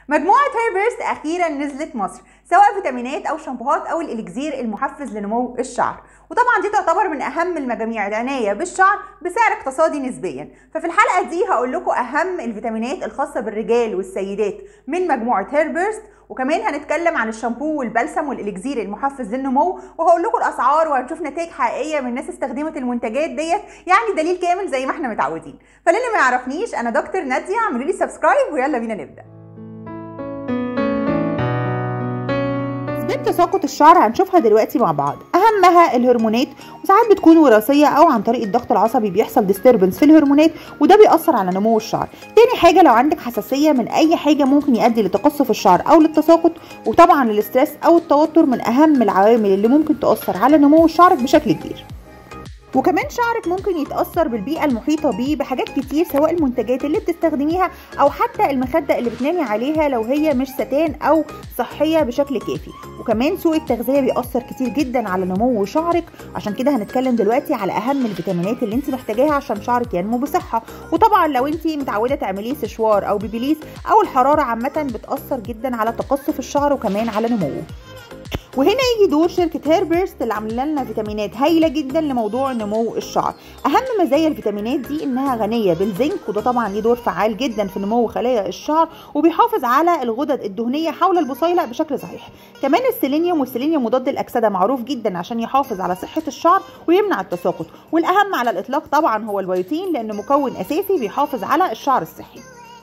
مجموعة هيربرست أخيرا نزلت مصر سواء فيتامينات أو شامبوهات أو الإليكزير المحفز لنمو الشعر وطبعا دي تعتبر من أهم المجاميع العناية بالشعر بسعر اقتصادي نسبيا ففي الحلقة دي هقول لكم أهم الفيتامينات الخاصة بالرجال والسيدات من مجموعة هيربرست وكمان هنتكلم عن الشامبو والبلسم والإليكزير المحفز للنمو وهقول لكم الأسعار وهنشوف نتائج حقيقية من ناس استخدمت المنتجات ديت يعني دليل كامل زي ما احنا متعودين فللي ما يعرفنيش أنا دكتور نادية اعملوا لي سبسكرايب ويلا بينا نبدأ أسباب تساقط الشعر هنشوفها دلوقتي مع بعض أهمها الهرمونات وساعات بتكون وراثية أو عن طريق الضغط العصبي بيحصل ديستربنس في الهرمونات وده بيأثر على نمو الشعر تاني حاجة لو عندك حساسية من أي حاجة ممكن يؤدي لتقصف الشعر أو للتساقط وطبعا الاسترس أو التوتر من أهم العوامل اللي ممكن تأثر على نمو شعرك بشكل كبير وكمان شعرك ممكن يتأثر بالبيئة المحيطة بيه بحاجات كتير سواء المنتجات اللي بتستخدميها أو حتى المخدة اللي بتنامي عليها لو هي مش ستان أو صحية بشكل كافي وكمان سوء التغذية بيأثر كتير جدا على نمو شعرك عشان كده هنتكلم دلوقتي على أهم الفيتامينات اللي انت محتاجاها عشان شعرك ينمو بصحة وطبعا لو انت متعودة تعمليه سشوار أو بيبيليس أو الحرارة عامة بتأثر جدا على تقصف الشعر وكمان على نموه وهنا يجي دور شركة هيربرست اللي عامله لنا فيتامينات هايلة جدا لموضوع نمو الشعر أهم مزايا الفيتامينات دي إنها غنية بالزنك وده طبعا ليه دور فعال جدا في نمو خلايا الشعر وبيحافظ على الغدد الدهنية حول البصيلة بشكل صحيح كمان السيلينيوم والسيلينيوم مضاد الأكسدة معروف جدا عشان يحافظ على صحة الشعر ويمنع التساقط والأهم على الإطلاق طبعا هو البيوتين لأنه مكون أساسي بيحافظ على الشعر الصحي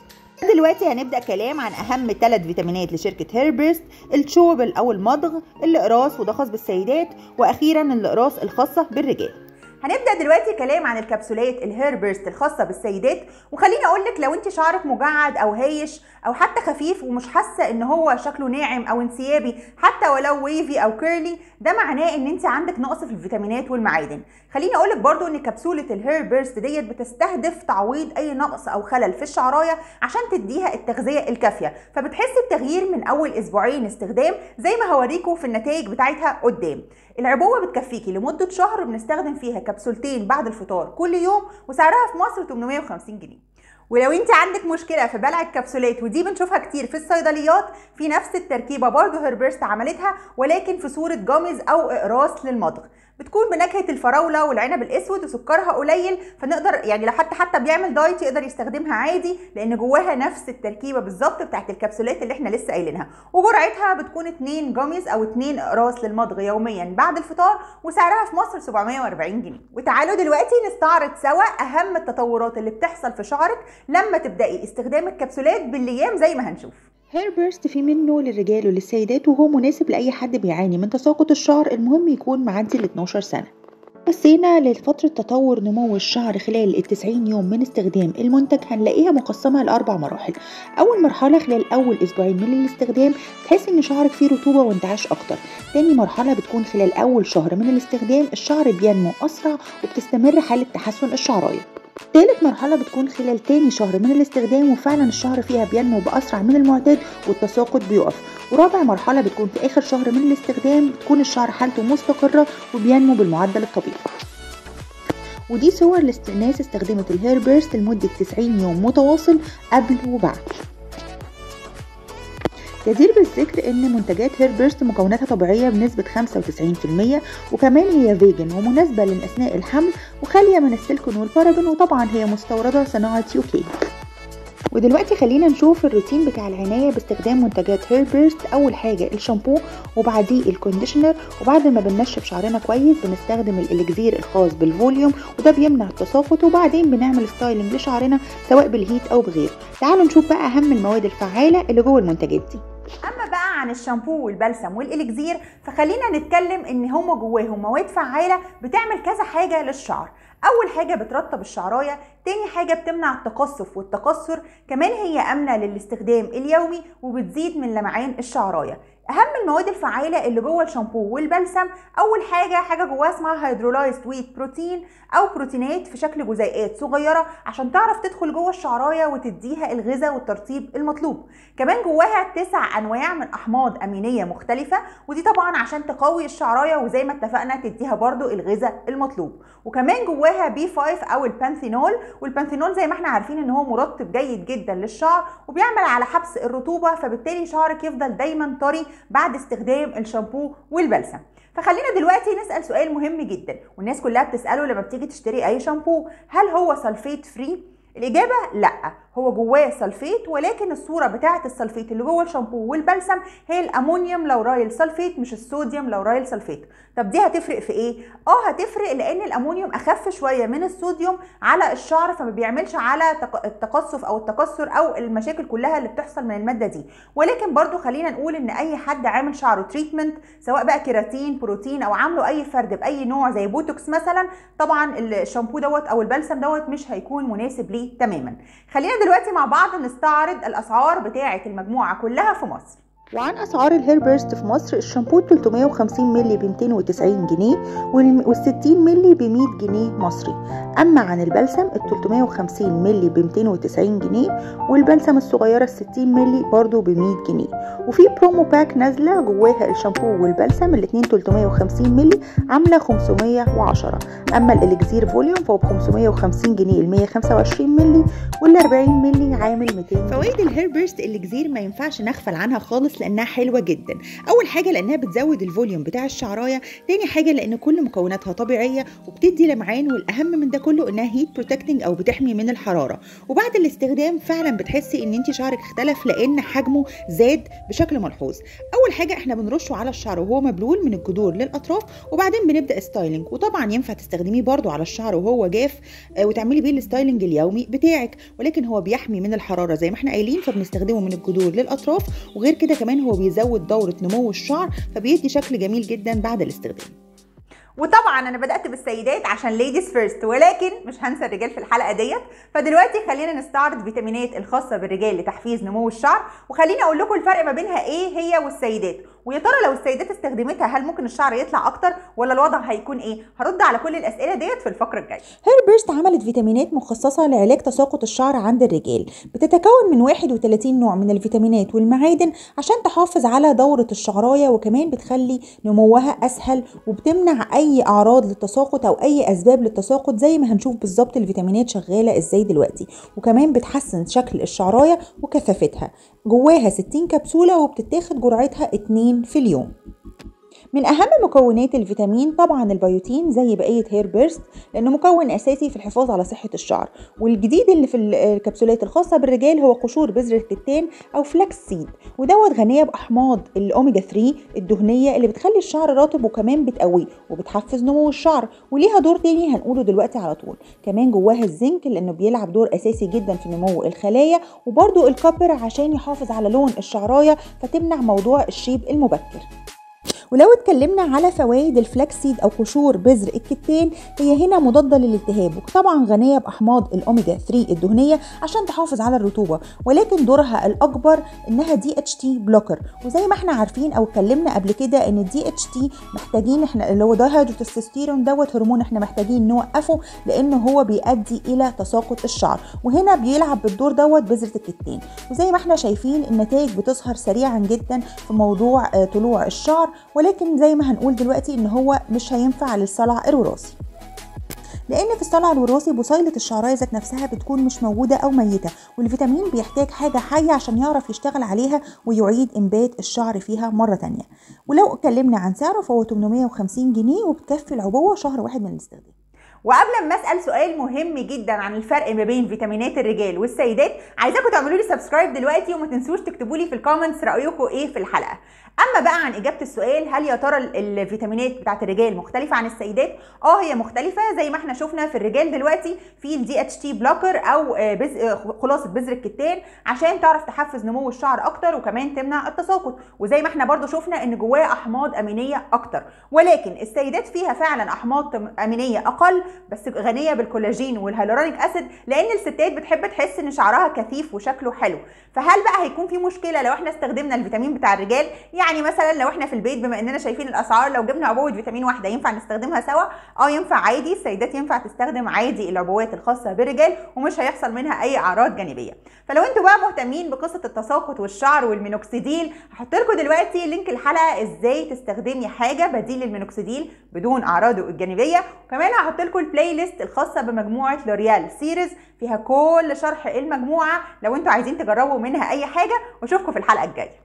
دلوقتي هنبدا كلام عن اهم ثلاث فيتامينات لشركه هيربرست الشوبل او المضغ الاقراص وده خاص بالسيدات واخيرا الاقراص الخاصه بالرجال هنبدا دلوقتي كلام عن الكبسولات الهيربرست الخاصه بالسيدات وخليني اقول لك لو انت شعرك مجعد او هايش او حتى خفيف ومش حاسه ان هو شكله ناعم او انسيابي حتى ولو ويفي او كيرلي ده معناه ان انت عندك نقص في الفيتامينات والمعادن خليني اقول لك برده ان كبسوله الهيربرست ديت بتستهدف تعويض اي نقص او خلل في الشعرايه عشان تديها التغذيه الكافيه فبتحسي بتغيير من اول اسبوعين استخدام زي ما هوريكم في النتائج بتاعتها قدام العبوه بتكفيكي لمده شهر بنستخدم فيها كبسولتين بعد الفطار كل يوم وسعرها في مصر 850 جنيه ولو انت عندك مشكله في بلع الكبسولات ودي بنشوفها كتير في الصيدليات في نفس التركيبه برضه هيربرست عملتها ولكن في صوره جامز او اقراص للمضغ بتكون بنكهه الفراوله والعنب الاسود وسكرها قليل فنقدر يعني لو حتى حتى بيعمل دايت يقدر يستخدمها عادي لان جواها نفس التركيبه بالظبط بتاعت الكبسولات اللي احنا لسه قايلينها وجرعتها بتكون 2 جامز او 2 اقراص للمضغ يوميا بعد الفطار وسعرها في مصر 740 جنيه وتعالوا دلوقتي نستعرض سوا اهم التطورات اللي بتحصل في شعرك لما تبداي استخدام الكبسولات بالايام زي ما هنشوف هيربرست في منه للرجال وللسيدات وهو مناسب لأي حد بيعاني من تساقط الشعر المهم يكون معدي ال 12 سنة بصينا لفترة تطور نمو الشعر خلال التسعين يوم من استخدام المنتج هنلاقيها مقسمة لأربع مراحل أول مرحلة خلال أول أسبوعين من الاستخدام تحس إن شعرك فيه رطوبة وانتعاش أكتر تاني مرحلة بتكون خلال أول شهر من الاستخدام الشعر بينمو أسرع وبتستمر حالة تحسن الشعراية تالت مرحلة بتكون خلال تاني شهر من الاستخدام وفعلا الشعر فيها بينمو بأسرع من المعتاد والتساقط بيقف ورابع مرحلة بتكون في آخر شهر من الاستخدام بتكون الشعر حالته مستقرة وبينمو بالمعدل الطبيعي ودي صور لناس استخدمت الهيربرست لمدة 90 يوم متواصل قبل وبعد جدير بالذكر ان منتجات هيربرست مكوناتها طبيعيه بنسبه 95% وكمان هي فيجن ومناسبه لاثناء الحمل وخاليه من السيليكون والبارابين وطبعا هي مستورده صناعه يوكي ودلوقتي خلينا نشوف الروتين بتاع العناية باستخدام منتجات هيربرست أول حاجة الشامبو وبعديه الكونديشنر وبعد ما بننشف شعرنا كويس بنستخدم الإلكزير الخاص بالفوليوم وده بيمنع التساقط وبعدين بنعمل ستايلنج لشعرنا سواء بالهيت أو بغيره تعالوا نشوف بقى أهم المواد الفعالة اللي جوه المنتجات دي اما بقى عن الشامبو والبلسم والالكزير فخلينا نتكلم ان هما جواهم مواد فعاله بتعمل كذا حاجه للشعر اول حاجه بترطب الشعرايه تاني حاجه بتمنع التقصف والتكسر كمان هي امنه للاستخدام اليومي وبتزيد من لمعان الشعرايه اهم المواد الفعاله اللي جوه الشامبو والبلسم اول حاجه حاجه جواها اسمها هيدرولايزد ويت بروتين او بروتينات في شكل جزيئات صغيره عشان تعرف تدخل جوه الشعرايه وتديها الغذاء والترطيب المطلوب كمان جواها تسع انواع من احماض امينيه مختلفه ودي طبعا عشان تقوي الشعرايه وزي ما اتفقنا تديها برضو الغذاء المطلوب وكمان جواها بي 5 او البانثينول والبانثينول زي ما احنا عارفين ان هو مرطب جيد جدا للشعر وبيعمل على حبس الرطوبه فبالتالي شعرك يفضل دايما طري بعد استخدام الشامبو والبلسم فخلينا دلوقتي نسال سؤال مهم جدا والناس كلها بتساله لما بتيجي تشتري اي شامبو هل هو سلفيت فري الاجابه لا هو جواه سلفيت ولكن الصوره بتاعه السلفيت اللي جوه الشامبو والبلسم هي الامونيوم لورايل سلفيت مش الصوديوم لورايل سلفيت طب دي هتفرق في ايه اه هتفرق لان الامونيوم اخف شويه من الصوديوم على الشعر فما بيعملش على التقصف او التكسر او المشاكل كلها اللي بتحصل من الماده دي ولكن برضو خلينا نقول ان اي حد عامل شعره تريتمنت سواء بقى كيراتين بروتين او عامله اي فرد باي نوع زي بوتوكس مثلا طبعا الشامبو دوت او البلسم دوت مش هيكون مناسب ليه تماما خلينا دلوقتي مع بعض نستعرض الاسعار بتاعه المجموعه كلها في مصر وعن اسعار الهير بيرست في مصر الشامبو 350 مللي ب 290 جنيه وال 60 مللي ب 100 جنيه مصري اما عن البلسم ال 350 مللي ب 290 جنيه والبلسم الصغيره ال 60 مللي برضو ب 100 جنيه وفي برومو باك نازله جواها الشامبو والبلسم الاثنين 350 مللي عامله 510 اما الالكزير فوليوم فهو ب 550 جنيه ال 125 مللي وال 40 مللي عامل 200 فوائد الهير بيرست الكزير ما ينفعش نغفل عنها خالص لانها حلوه جدا اول حاجه لانها بتزود الفوليوم بتاع الشعرايه تاني حاجه لان كل مكوناتها طبيعيه وبتدي لمعان والاهم من ده كله انها هيت بروتكتنج او بتحمي من الحراره وبعد الاستخدام فعلا بتحسي ان انت شعرك اختلف لان حجمه زاد بشكل ملحوظ اول حاجه احنا بنرشه على الشعر وهو مبلول من الجذور للاطراف وبعدين بنبدا ستايلنج وطبعا ينفع تستخدميه برده على الشعر وهو جاف وتعملي بيه الستايلنج اليومي بتاعك ولكن هو بيحمي من الحراره زي ما احنا قايلين فبنستخدمه من الجذور للاطراف وغير كده كمان هو بيزود دورة نمو الشعر فبيدي شكل جميل جدا بعد الاستخدام وطبعا انا بدات بالسيدات عشان ليديز فيرست ولكن مش هنسى الرجال في الحلقه ديت فدلوقتي خلينا نستعرض فيتامينات الخاصه بالرجال لتحفيز نمو الشعر وخليني اقول لكم الفرق ما بينها ايه هي والسيدات ويا ترى لو السيدات استخدمتها هل ممكن الشعر يطلع اكتر ولا الوضع هيكون ايه هرد على كل الاسئله ديت في الفقره الجايه هير بيرست عملت فيتامينات مخصصه لعلاج تساقط الشعر عند الرجال بتتكون من 31 نوع من الفيتامينات والمعادن عشان تحافظ على دوره الشعرايه وكمان بتخلي نموها اسهل وبتمنع اي اعراض للتساقط او اي اسباب للتساقط زي ما هنشوف بالظبط الفيتامينات شغاله ازاي دلوقتي وكمان بتحسن شكل الشعرايه وكثافتها جواها 60 كبسوله وبتتاخد جرعتها 2 في اليوم من اهم مكونات الفيتامين طبعا البيوتين زي بقيه هير بيرست لانه مكون اساسي في الحفاظ على صحه الشعر والجديد اللي في الكبسولات الخاصه بالرجال هو قشور بذر الكتان او فلاكس سيد ودوت غنيه باحماض الاوميجا 3 الدهنيه اللي بتخلي الشعر رطب وكمان بتقويه وبتحفز نمو الشعر وليها دور تاني هنقوله دلوقتي على طول كمان جواها الزنك لانه بيلعب دور اساسي جدا في نمو الخلايا وبرده الكوبر عشان يحافظ على لون الشعرايه فتمنع موضوع الشيب المبكر ولو اتكلمنا على فوائد الفلاكسيد او قشور بذر الكتان هي هنا مضاده للالتهاب وطبعا غنيه باحماض الاوميجا 3 الدهنيه عشان تحافظ على الرطوبه ولكن دورها الاكبر انها دي اتش تي بلوكر وزي ما احنا عارفين او اتكلمنا قبل كده ان الدي اتش تي محتاجين احنا اللي هو دايهيدروتستوستيرون دوت هرمون احنا محتاجين نوقفه لانه هو بيؤدي الى تساقط الشعر وهنا بيلعب بالدور دوت بذره الكتان وزي ما احنا شايفين النتائج بتظهر سريعا جدا في موضوع طلوع الشعر ولكن زي ما هنقول دلوقتي ان هو مش هينفع للصلع الوراثي لان في الصلع الوراثي بصيله الشعرايه ذات نفسها بتكون مش موجوده او ميته والفيتامين بيحتاج حاجه حيه عشان يعرف يشتغل عليها ويعيد انبات الشعر فيها مره تانية ولو اتكلمنا عن سعره فهو 850 جنيه وبتكفي العبوه شهر واحد من الاستخدام وقبل ما اسال سؤال مهم جدا عن الفرق ما بين فيتامينات الرجال والسيدات عايزاكم تعملوا لي سبسكرايب دلوقتي وما تنسوش تكتبوا لي في الكومنتس رايكم ايه في الحلقه اما بقى عن اجابه السؤال هل يا ترى الفيتامينات بتاعت الرجال مختلفه عن السيدات اه هي مختلفه زي ما احنا شفنا في الرجال دلوقتي في الدي اتش تي بلوكر او بز... خلاصه بذر الكتان عشان تعرف تحفز نمو الشعر اكتر وكمان تمنع التساقط وزي ما احنا برضو شفنا ان جواه احماض امينيه اكتر ولكن السيدات فيها فعلا احماض امينيه اقل بس غنيه بالكولاجين والهيالورونيك اسيد لان الستات بتحب تحس ان شعرها كثيف وشكله حلو فهل بقى هيكون في مشكله لو احنا استخدمنا الفيتامين بتاع الرجال يعني مثلا لو احنا في البيت بما اننا شايفين الاسعار لو جبنا عبوه فيتامين واحده ينفع نستخدمها سوا اه ينفع عادي السيدات ينفع تستخدم عادي العبوات الخاصه بالرجال ومش هيحصل منها اي اعراض جانبيه فلو انتوا بقى مهتمين بقصه التساقط والشعر والمينوكسيديل هحط لكم دلوقتي لينك الحلقه ازاي تستخدمي حاجه بديل للمينوكسيديل بدون اعراضه الجانبيه وكمان هحط لكم البلاي ليست الخاصه بمجموعه لوريال سيريز فيها كل شرح المجموعه لو انتوا عايزين تجربوا منها اي حاجه واشوفكم في الحلقه الجايه